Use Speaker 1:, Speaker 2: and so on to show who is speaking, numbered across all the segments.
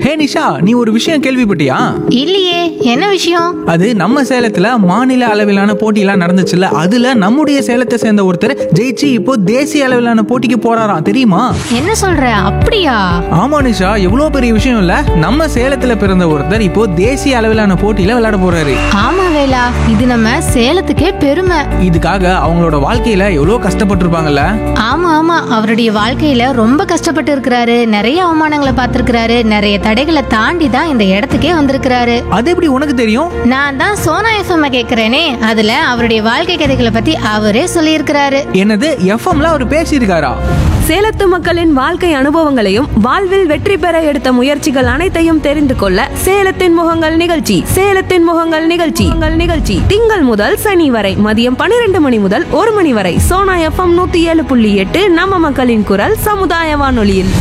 Speaker 1: ஹே நிஷா நீ ஒரு விஷயம் கேள்விப்பட்டியா
Speaker 2: இல்லையே என்ன விஷயம்
Speaker 1: அது நம்ம சேலத்துல மாநில அளவிலான போட்டியெல்லாம் நடந்துச்சுல்ல அதுல நம்முடைய சேலத்தை சேர்ந்த ஒருத்தர் ஜெயிச்சு இப்போ தேசிய அளவிலான போட்டிக்கு போறாராம் தெரியுமா
Speaker 2: என்ன சொல்ற அப்படியா
Speaker 1: ஆமா நிஷா எவ்வளவு பெரிய விஷயம் இல்ல நம்ம சேலத்துல பிறந்த ஒருத்தர் இப்போ தேசிய அளவிலான போட்டியில விளையாட போறாரு
Speaker 2: ஆமா வேலா இது நம்ம சேலத்துக்கே பெருமை
Speaker 1: இதுக்காக அவங்களோட வாழ்க்கையில எவ்வளவு கஷ்டப்பட்டிருப்பாங்கல்ல
Speaker 2: ஆமா ஆமா அவருடைய வாழ்க்கையில ரொம்ப கஷ்டப்பட்டு இருக்கிறாரு நிறைய அவமானங்களை பார்த்திருக்கிறாரு நிறைய தடைகளை தாண்டி தான் இந்த இடத்துக்கே வந்திருக்கிறாரு
Speaker 1: அது எப்படி உனக்கு தெரியும்
Speaker 2: நான் தான் சோனா எஃப்எம் கேக்குறேனே அதுல அவருடைய வாழ்க்கை கதைகளை பத்தி அவரே சொல்லியிருக்கிறாரு
Speaker 1: என்னது எஃப்எம்ல அவர் பேசியிருக்காரா
Speaker 3: சேலத்து மக்களின் வாழ்க்கை அனுபவங்களையும் வாழ்வில் வெற்றி பெற எடுத்த முயற்சிகள் அனைத்தையும் தெரிந்து கொள்ள சேலத்தின் முகங்கள் நிகழ்ச்சி சேலத்தின் முகங்கள் நிகழ்ச்சி உங்கள் நிகழ்ச்சி திங்கள் முதல் சனி வரை மதியம் பன்னிரண்டு மணி முதல் ஒரு மணி வரை சோனா எஃப்எம் நூத்தி ஏழு புள்ளி எட்டு நம்ம மக்களின் குரல் சமுதாய வானொலியில்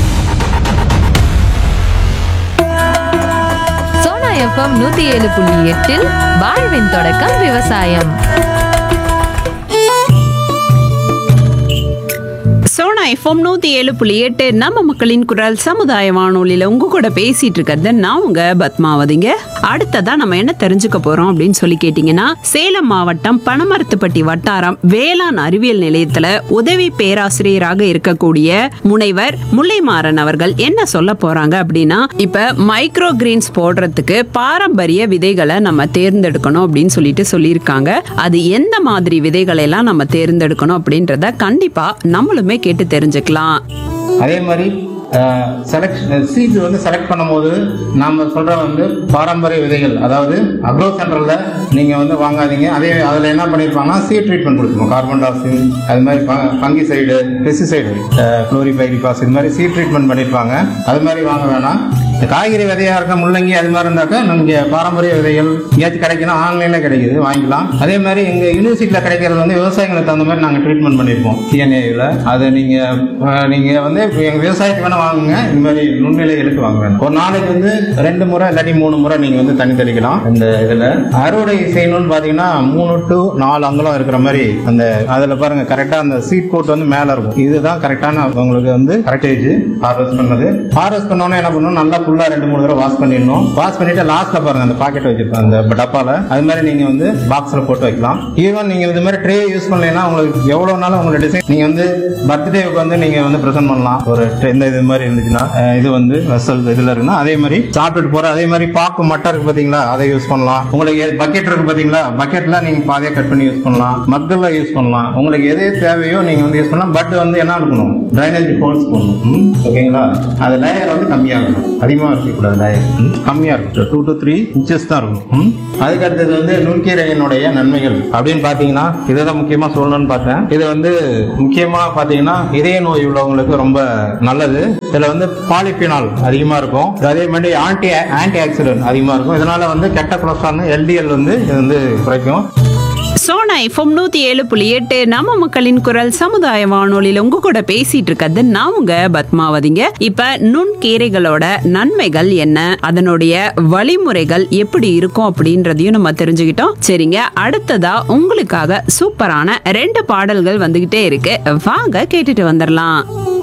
Speaker 4: சோனா எஃப்எம் நூத்தி ஏழு புள்ளி எட்டில் வாழ்வின் தொடக்கம் விவசாயம்
Speaker 5: சோனா எஃப்எம் நூத்தி ஏழு புள்ளி எட்டு நம்ம மக்களின் குரல் சமுதாய வானொலியில உங்க கூட பேசிட்டு இருக்கிறது நான் உங்க பத்மாவதிங்க அடுத்ததா நம்ம என்ன தெரிஞ்சுக்க போறோம் அப்படின்னு சொல்லி கேட்டீங்கன்னா சேலம் மாவட்டம் பனமரத்துப்பட்டி வட்டாரம் வேளாண் அறிவியல் நிலையத்துல உதவி பேராசிரியராக இருக்கக்கூடிய முனைவர் முல்லைமாறன் அவர்கள் என்ன சொல்ல போறாங்க அப்படின்னா இப்ப மைக்ரோ கிரீன்ஸ் போடுறதுக்கு பாரம்பரிய விதைகளை நம்ம தேர்ந்தெடுக்கணும் அப்படின்னு சொல்லிட்டு சொல்லியிருக்காங்க அது எந்த மாதிரி விதைகளை எல்லாம் நம்ம தேர்ந்தெடுக்கணும் அப்படின்றத கண்டிப்பா நம்மளுமே கேட்டு தெரிஞ்சுக்கலாம்
Speaker 6: அதே மாதிரி செலக்ட் சீட்ஸ் வந்து செலக்ட் பண்ணும்போது நாம சொல்ற வந்து பாரம்பரிய விதைகள் அதாவது அக்ரோ சென்டர்ல நீங்க வந்து வாங்காதீங்க அதே அதுல என்ன பண்ணிருப்பாங்கன்னா சீட் ட்ரீட்மெண்ட் கொடுத்துருக்கோம் கார்பன் டாக்சின் அது மாதிரி ஃபங்கி சைடு பெஸ்டிசைடு குளோரிபைரிபாஸ் இது மாதிரி சீட் ட்ரீட்மெண்ட் பண்ணிருப்பாங்க அது மாதிரி வாங்க வேணாம் இந்த காய்கறி விதையா இருக்க முள்ளங்கி அது மாதிரி இருந்தாக்கா நீங்க பாரம்பரிய விதைகள் எங்கேயாச்சும் கிடைக்கணும் ஆன்லைன்ல கிடைக்குது வாங்கிக்கலாம் அதே மாதிரி எங்க யூனிவர்சிட்டியில கிடைக்கிறது வந்து விவசாயிகளுக்கு தகுந்த மாதிரி நாங்க ட்ரீட்மெண்ட் பண்ணிருப்போம் டிஎன்ஏல அதை நீங்க அஹ், நீங்க வந்து எங்க விவசாயத்துக்கு வேணா வாங்குங்க இந்த மாதிரி நுண்ணிலைகளுக்கு வாங்க வேணாம் ஒரு நாளைக்கு வந்து ரெண்டு முறை இல்லாட்டி மூணு முறை நீங்க வந்து தண்ணி தெளிக்கலாம் இந்த இதுல அறுவடை செய்யணும்னு பாத்தீங்கன்னா மூணு டு நாலு அங்குலம் இருக்கிற மாதிரி அந்த அதுல பாருங்க கரெக்டா அந்த சீட் கோட் வந்து மேல இருக்கும் இதுதான் கரெக்டான உங்களுக்கு வந்து கரெக்டேஜ் ஹார்வெஸ்ட் பண்ணது ஹார்வெஸ்ட் பண்ணோன்னே என்ன பண்ணணும் நல்லா ஃபுல்லா ரெண்டு மூணு தடவை வாஷ் பண்ணிடணும் வாஷ் பண்ணிட்டு லாஸ்ட்ல பாருங்க அந்த பாக்கெட் வச்சிருப்பேன் அந்த டப்பால அது மாதிரி நீங்க வந்து பாக்ஸ்ல போட்டு வைக்கலாம் ஈவன் நீங்க இது மாதிரி ட்ரே யூஸ் பண்ணலைன்னா உங்களுக்கு எவ்வளவு நாளும் உங்களோட டிசைன் நீங்க வந்து பர்த்டேவுக்கு வந்து நீங்க வந்து ப்ரெசென்ட் பண்ணலாம் ஒரு tray- இந்த இது மாதிரி இருந்துச்சுன்னா அஹ் இது வந்து வெசல் இதுல இருக்குன்னா அதே மாதிரி சாப்பிட்டுட்டு போற அதே மாதிரி பாக்கு மட்டை இருக்கு பாத்தீங்களா அதை யூஸ் பண்ணலாம் உங்களுக்கு பக்கெட் இருக்கு பாத்தீங்களா பக்கெட்ல நீங்க பாதியா கட் பண்ணி யூஸ் பண்ணலாம் மக்கள்ல யூஸ் பண்ணலாம் உங்களுக்கு எது தேவையோ நீங்க வந்து யூஸ் பண்ணலாம் பட் வந்து என்ன இருக்கணும் ட்ரைனேஜ் ஹோல்ஸ் போடணும் ம், ஓகேங்களா அது லேயர் வந்து கம்மியா இருக்கணும் அதிகமா இருக்கக்கூடாது லேயர் கம்மியா இருக்கும் டூ டு த்ரீ இன்ச்சஸ் தான் இருக்கும் ம். அதுக்கு அடுத்தது வந்து நுண்கீரையினுடைய நன்மைகள் அப்படின்னு பாத்தீங்கன்னா இதுதான் முக்கியமா சொல்லணும்னு பார்த்தேன் இது வந்து முக்கியமா பாத்தீங்கன்னா இதய நோய் உள்ளவங்களுக்கு ரொம்ப நல்லது இதுல வந்து பாலிபினால் அதிகமா இருக்கும் அதே மாதிரி ஆன்டி ஆன்டி ஆக்சிடென்ட் அதிகமா இருக்கும் இதனால வந்து கெட்ட கொலஸ்ட்ரால் எல்டிஎல் வந்து இது வந்து குறைக்கும்
Speaker 5: சோனா எஃப்எம் நூத்தி ஏழு புள்ளி எட்டு நம்ம மக்களின் குரல் சமுதாய வானொலியில உங்க கூட பேசிட்டு இருக்கிறது நான் உங்க பத்மாவதிங்க இப்ப நுண்கீரைகளோட நன்மைகள் என்ன அதனுடைய வழிமுறைகள் எப்படி இருக்கும் அப்படின்றதையும் நம்ம தெரிஞ்சுக்கிட்டோம் சரிங்க அடுத்ததா உங்களுக்காக சூப்பரான ரெண்டு பாடல்கள் வந்துகிட்டே இருக்கு வாங்க கேட்டுட்டு வந்துடலாம்